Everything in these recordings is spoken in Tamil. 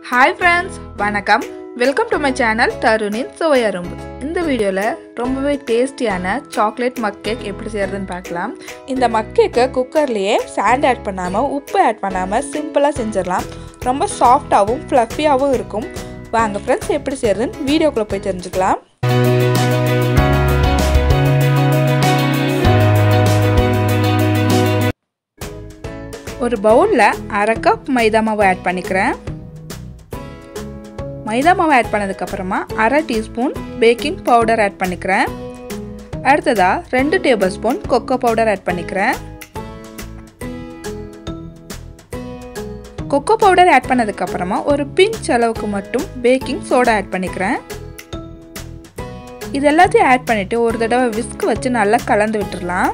ஹாய் ஃப்ரெண்ட்ஸ் வணக்கம் வெல்கம் டு மை சேனல் தருணின் சுவையரும்பு இந்த வீடியோவில் ரொம்பவே டேஸ்டியான சாக்லேட் மக் கேக் எப்படி செய்கிறதுன்னு பார்க்கலாம் இந்த மக் கேக்கை குக்கர்லேயே சாண்ட் ஆட் பண்ணாமல் உப்பு ஆட் பண்ணாமல் சிம்பிளாக செஞ்சிடலாம் ரொம்ப சாஃப்டாகவும் ஃப்ளஃபியாகவும் இருக்கும் வாங்க ஃப்ரெண்ட்ஸ் எப்படி செய்கிறதுன்னு வீடியோக்குள்ளே போய் தெரிஞ்சுக்கலாம் ஒரு பவுலில் அரை கப் மைதா மாவு ஆட் பண்ணிக்கிறேன் மைதா மாவு ஆட் பண்ணதுக்கப்புறமா அரை டீஸ்பூன் பேக்கிங் பவுடர் ஆட் பண்ணிக்கிறேன் அடுத்ததாக ரெண்டு tablespoon cocoa powder add பண்ணிக்கிறேன் கொக்கோ பவுடர் ஆட் பண்ணதுக்கப்புறமா ஒரு பிஞ்ச் அளவுக்கு மட்டும் பேக்கிங் சோடா ஆட் பண்ணிக்கிறேன் இது எல்லாத்தையும் ஆட் பண்ணிவிட்டு ஒரு தடவை விஸ்க் வச்சு நல்லா கலந்து விட்டுடலாம்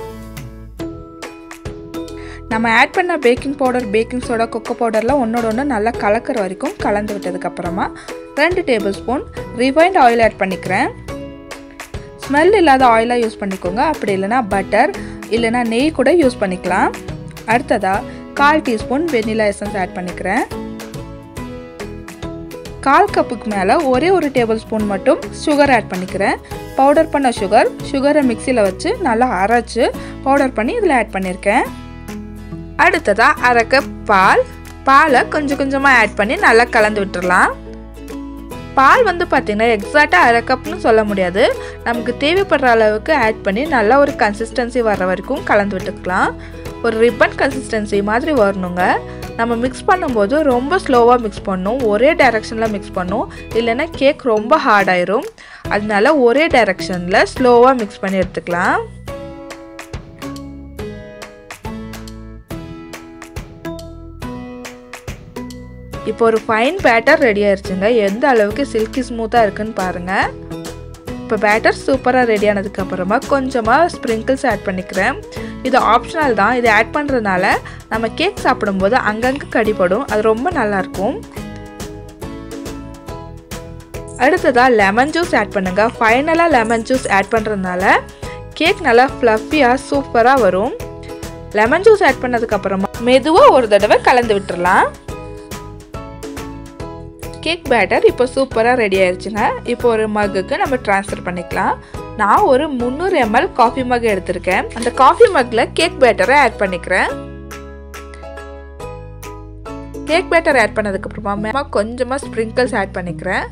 நம்ம ஆட் பண்ண baking powder baking soda cocoa பவுடர்லாம் ஒன்றோட ஒன்று நல்லா கலக்கிற வரைக்கும் கலந்து விட்டதுக்கப்புறமா ரெண்டு tablespoon refined oil add பண்ணிக்கிறேன் ஸ்மெல் இல்லாத ஆயிலாக யூஸ் பண்ணிக்கோங்க அப்படி இல்லைனா பட்டர் இல்லைனா நெய் கூட யூஸ் பண்ணிக்கலாம் அடுத்ததாக கால் டீஸ்பூன் வெனிலா எசன்ஸ் ஆட் பண்ணிக்கிறேன் கால் கப்புக்கு மேலே ஒரே ஒரு டேபிள் ஸ்பூன் மட்டும் சுகர் ஆட் பண்ணிக்கிறேன் பவுடர் பண்ண சுகர் சுகரை மிக்சியில் வச்சு நல்லா அரைச்சி பவுடர் பண்ணி இதில் ஆட் பண்ணியிருக்கேன் அடுத்ததாக அரை கப் பால் பாலை கொஞ்சம் கொஞ்சமாக ஆட் பண்ணி நல்லா கலந்து விட்டுடலாம் பால் வந்து பார்த்திங்கன்னா எக்ஸாக்டாக அரை கப்னு சொல்ல முடியாது நமக்கு தேவைப்படுற அளவுக்கு ஆட் பண்ணி நல்லா ஒரு கன்சிஸ்டன்சி வர வரைக்கும் கலந்து விட்டுக்கலாம் ஒரு ரிப்பன் கன்சிஸ்டன்சி மாதிரி வரணுங்க நம்ம மிக்ஸ் பண்ணும்போது ரொம்ப ஸ்லோவாக மிக்ஸ் பண்ணும் ஒரே டைரெக்ஷனில் மிக்ஸ் பண்ணும் இல்லைன்னா கேக் ரொம்ப ஹார்ட் ஆயிரும் அதனால ஒரே டைரெக்ஷனில் ஸ்லோவாக மிக்ஸ் பண்ணி எடுத்துக்கலாம் இப்போ ஒரு ஃபைன் பேட்டர் ரெடி ஆயிடுச்சுங்க எந்த அளவுக்கு சில்கி ஸ்மூத்தாக இருக்குன்னு பாருங்கள் இப்போ பேட்டர் சூப்பராக ரெடி ஆனதுக்கப்புறமா கொஞ்சமாக ஸ்ப்ரிங்கிள்ஸ் ஆட் பண்ணிக்கிறேன் இது ஆப்ஷனல் தான் இது ஆட் பண்ணுறதுனால நம்ம கேக் சாப்பிடும்போது அங்கங்கே கடிப்படும் அது ரொம்ப நல்லாயிருக்கும் அடுத்ததாக லெமன் ஜூஸ் ஆட் பண்ணுங்கள் ஃபைனலாக லெமன் ஜூஸ் ஆட் பண்ணுறதுனால கேக் நல்லா ஃப்ளஃபியாக சூப்பராக வரும் லெமன் ஜூஸ் ஆட் பண்ணதுக்கப்புறமா மெதுவாக ஒரு தடவை கலந்து விட்டுறலாம் கேக் பேட்டர் இப்போ சூப்பராக ரெடி ஆயிடுச்சுங்க இப்போ ஒரு மக்குக்கு நம்ம ட்ரான்ஸ்ஃபர் பண்ணிக்கலாம் நான் ஒரு முந்நூறு எம்எல் காஃபி மக் எடுத்திருக்கேன் அந்த காஃபி மக்கில் கேக் பேட்டரை ஆட் பண்ணிக்கிறேன் கேக் பேட்டர் ஆட் பண்ணதுக்கப்புறமா கொஞ்சமாக ஸ்ப்ரிங்கிள்ஸ் ஆட் பண்ணிக்கிறேன்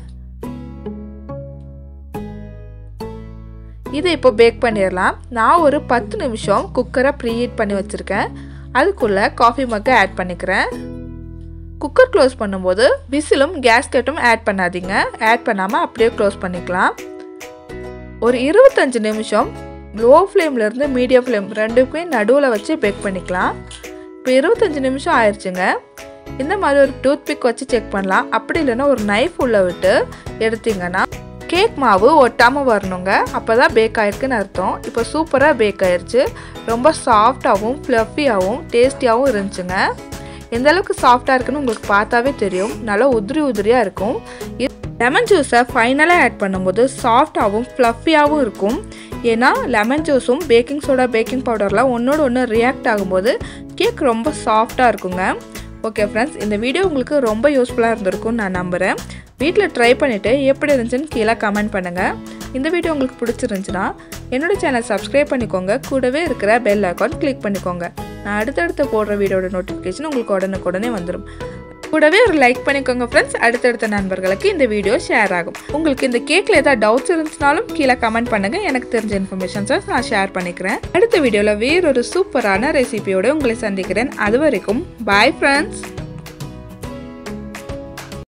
இதை இப்போ பேக் பண்ணிடலாம் நான் ஒரு பத்து நிமிஷம் குக்கரை ப்ரீஹீட் பண்ணி வச்சுருக்கேன் அதுக்குள்ளே காஃபி மக்கை ஆட் பண்ணிக்கிறேன் குக்கர் க்ளோஸ் பண்ணும்போது விசிலும் கேஸ்கெட்டும் ஆட் பண்ணாதீங்க ஆட் பண்ணாமல் அப்படியே க்ளோஸ் பண்ணிக்கலாம் ஒரு இருபத்தஞ்சி நிமிஷம் லோ ஃப்ளேம்லேருந்து மீடியம் ஃப்ளேம் ரெண்டுக்குமே நடுவில் வச்சு பேக் பண்ணிக்கலாம் இப்போ இருபத்தஞ்சி நிமிஷம் ஆயிடுச்சுங்க இந்த மாதிரி ஒரு டூத் பிக் வச்சு செக் பண்ணலாம் அப்படி இல்லைன்னா ஒரு நைஃப் உள்ளே விட்டு எடுத்தீங்கன்னா கேக் மாவு ஒட்டாமல் வரணுங்க அப்போ தான் பேக் ஆயிருக்குன்னு அர்த்தம் இப்போ சூப்பராக பேக் ஆயிடுச்சு ரொம்ப சாஃப்டாகவும் ஃப்ளஃபியாகவும் டேஸ்டியாகவும் இருந்துச்சுங்க எந்த அளவுக்கு சாஃப்டாக இருக்குன்னு உங்களுக்கு பார்த்தாவே தெரியும் நல்லா உதிரி உதிரியாக இருக்கும் லெமன் ஜூஸை ஃபைனலாக ஆட் பண்ணும்போது சாஃப்டாகவும் ஃப்ளஃபியாகவும் இருக்கும் ஏன்னா லெமன் ஜூஸும் பேக்கிங் சோடா பேக்கிங் பவுடர்லாம் ஒன்றோட ஒன்று ரியாக்ட் ஆகும்போது கேக் ரொம்ப சாஃப்டாக இருக்குங்க ஓகே ஃப்ரெண்ட்ஸ் இந்த வீடியோ உங்களுக்கு ரொம்ப யூஸ்ஃபுல்லாக இருந்திருக்கும்னு நான் நம்புகிறேன் வீட்டில் ட்ரை பண்ணிவிட்டு எப்படி இருந்துச்சுன்னு கீழே கமெண்ட் பண்ணுங்கள் இந்த வீடியோ உங்களுக்கு பிடிச்சிருந்துச்சுன்னா என்னோடய சேனல் சப்ஸ்கிரைப் பண்ணிக்கோங்க கூடவே இருக்கிற பெல் அக்கௌண்ட் கிளிக் பண்ணிக்கோங்க நான் அடுத்தடுத்து போடுற வீடியோட நோட்டிஃபிகேஷன் உங்களுக்கு உடனுக்குடனே வந்துடும் கூடவே ஒரு லைக் பண்ணிக்கோங்க ஃப்ரெண்ட்ஸ் அடுத்தடுத்த நண்பர்களுக்கு இந்த வீடியோ ஷேர் ஆகும் உங்களுக்கு இந்த கேக்கில் ஏதாவது டவுட்ஸ் இருந்துச்சுனாலும் கீழே கமெண்ட் பண்ணுங்கள் எனக்கு தெரிஞ்ச இன்ஃபர்மேஷன்ஸை நான் ஷேர் பண்ணிக்கிறேன் அடுத்த வீடியோவில் வேறொரு சூப்பரான ரெசிபியோடு உங்களை சந்திக்கிறேன் அது வரைக்கும் பாய் ஃப்ரெண்ட்ஸ்